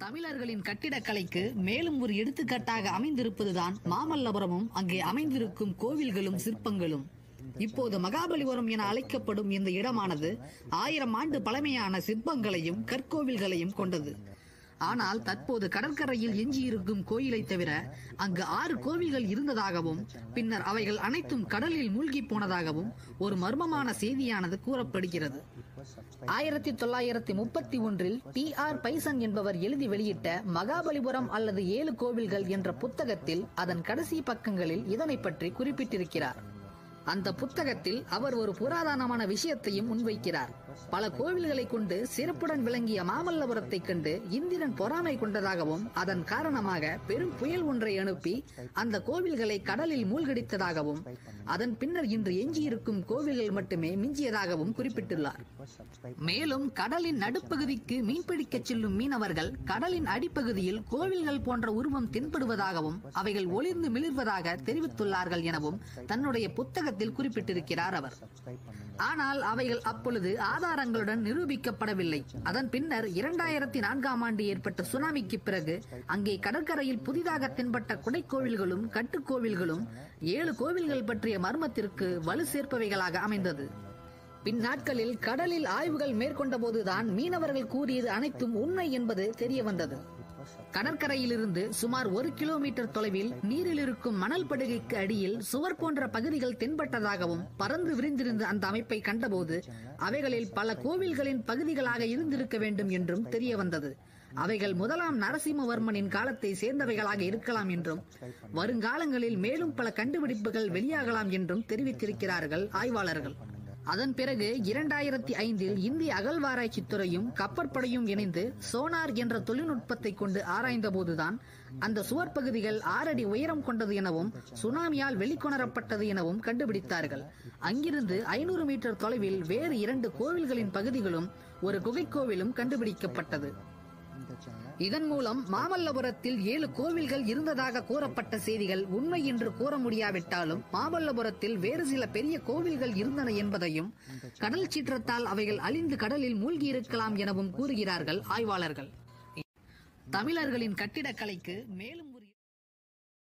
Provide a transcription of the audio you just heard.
தமிழர்களின் கட்டிடக்கலைக்கு மேலும் ஒரு எடுத்துக்காட்டாக அமைந்திருப்பதுதான் மாமல்லபுரமும் அங்கே அமைந்திருக்கும் கோவில்களும் சிற்பங்களும் இப்போது மகாபலிபுரம் என அழைக்கப்படும் இந்த இடமானது ஆயிரம் ஆண்டு பழமையான சிற்பங்களையும் கற்கோவில்களையும் கொண்டது ஆனால் தற்போது கடற்கரையில் எஞ்சியிருக்கும் கோயிலை தவிர அங்கு ஆறு கோவில்கள் இருந்ததாகவும் பின்னர் அவைகள் அனைத்தும் கடலில் மூழ்கி போனதாகவும் ஒரு மர்மமான செய்தியானது கூறப்படுகிறது ஆயிரத்தி தொள்ளாயிரத்தி முப்பத்தி ஒன்றில் டி ஆர் பைசன் என்பவர் எழுதி வெளியிட்ட மகாபலிபுரம் அல்லது ஏழு கோவில்கள் என்ற புத்தகத்தில் அதன் கடைசி பக்கங்களில் இதனை பற்றி குறிப்பிட்டிருக்கிறார் அந்த புத்தகத்தில் அவர் ஒரு புராதனமான விஷயத்தையும் முன்வைக்கிறார் பல கோவில்களை கொண்டு சிறப்புடன் விளங்கிய மாமல்லபுரத்தை கண்டு இந்திரன் பொறாமை கொண்டதாகவும் அதன் காரணமாக பெரும் புயல் ஒன்றை அனுப்பி அந்த கோவில்களை கடலில் மூழ்கடித்ததாகவும் அதன் பின்னர் இன்று எஞ்சியிருக்கும் கோவில்கள் மட்டுமே மிஞ்சியதாகவும் குறிப்பிட்டுள்ளார் மேலும் கடலின் நடுப்பகுதிக்கு மீன்பிடிக்கச் செல்லும் மீனவர்கள் கடலின் அடிப்பகுதியில் கோவில்கள் போன்ற உருவம் தென்படுவதாகவும் அவைகள் ஒளிர்ந்து மிளிர்வதாக தெரிவித்துள்ளார்கள் எனவும் தன்னுடைய புத்தகத்தில் குறிப்பிட்டிருக்கிறார் அவர் ஆனால் அவைகள் அப்பொழுது ஆதாரங்களுடன் நிரூபிக்கப்படவில்லை அதன் பின்னர் இரண்டாயிரத்தி நான்காம் ஆண்டு ஏற்பட்ட சுனாமிக்கு பிறகு அங்கே கடற்கரையில் புதிதாக தென்பட்ட குடைக்கோவில்களும் கட்டுக்கோவில்களும் ஏழு கோவில்கள் பற்றிய மர்மத்திற்கு வலு சேர்ப்பவைகளாக அமைந்தது பின் நாட்களில் கடலில் ஆய்வுகள் மேற்கொண்ட போதுதான் மீனவர்கள் கூறியது அனைத்தும் உண்மை என்பது தெரிய வந்தது கடற்கரையிலிருந்து சுமார் ஒரு கிலோமீட்டர் தொலைவில் நீரில் இருக்கும் மணல் படுகைக்கு அடியில் சுவர் போன்ற பகுதிகள் தென்பட்டதாகவும் பறந்து விரிந்திருந்த அந்த அமைப்பை கண்டபோது அவைகளில் பல கோவில்களின் பகுதிகளாக இருந்திருக்க வேண்டும் என்றும் தெரிய வந்தது அவைகள் முதலாம் நரசிம்மவர்மனின் காலத்தை சேர்ந்தவைகளாக இருக்கலாம் என்றும் வருங்காலங்களில் மேலும் பல கண்டுபிடிப்புகள் வெளியாகலாம் என்றும் தெரிவித்திருக்கிறார்கள் ஆய்வாளர்கள் அதன் பிறகு இரண்டாயிரத்தி ஐந்தில் இந்திய அகழ்வாராய்ச்சி துறையும் கப்பற்படையும் இணைந்து சோனார் என்ற தொழில்நுட்பத்தை கொண்டு ஆராய்ந்த போதுதான் அந்த சுவர் பகுதிகள் ஆறடி உயரம் கொண்டது எனவும் சுனாமியால் வெளிக்கொணரப்பட்டது எனவும் கண்டுபிடித்தார்கள் அங்கிருந்து ஐநூறு மீட்டர் தொலைவில் வேறு இரண்டு கோவில்களின் பகுதிகளும் ஒரு குகை கோவிலும் கண்டுபிடிக்கப்பட்டது இதன் மூலம் மாமல்லபுரத்தில் ஏழு கோவில்கள் இருந்ததாக கூறப்பட்ட செய்திகள் உண்மை என்று கூற முடியாவிட்டாலும் மாமல்லபுரத்தில் வேறு சில பெரிய கோவில்கள் இருந்தன என்பதையும் கடல் சீற்றத்தால் அவைகள் அழிந்து கடலில் மூழ்கி இருக்கலாம் எனவும் கூறுகிறார்கள் ஆய்வாளர்கள் தமிழர்களின் கட்டிடக்கலைக்கு மேலும்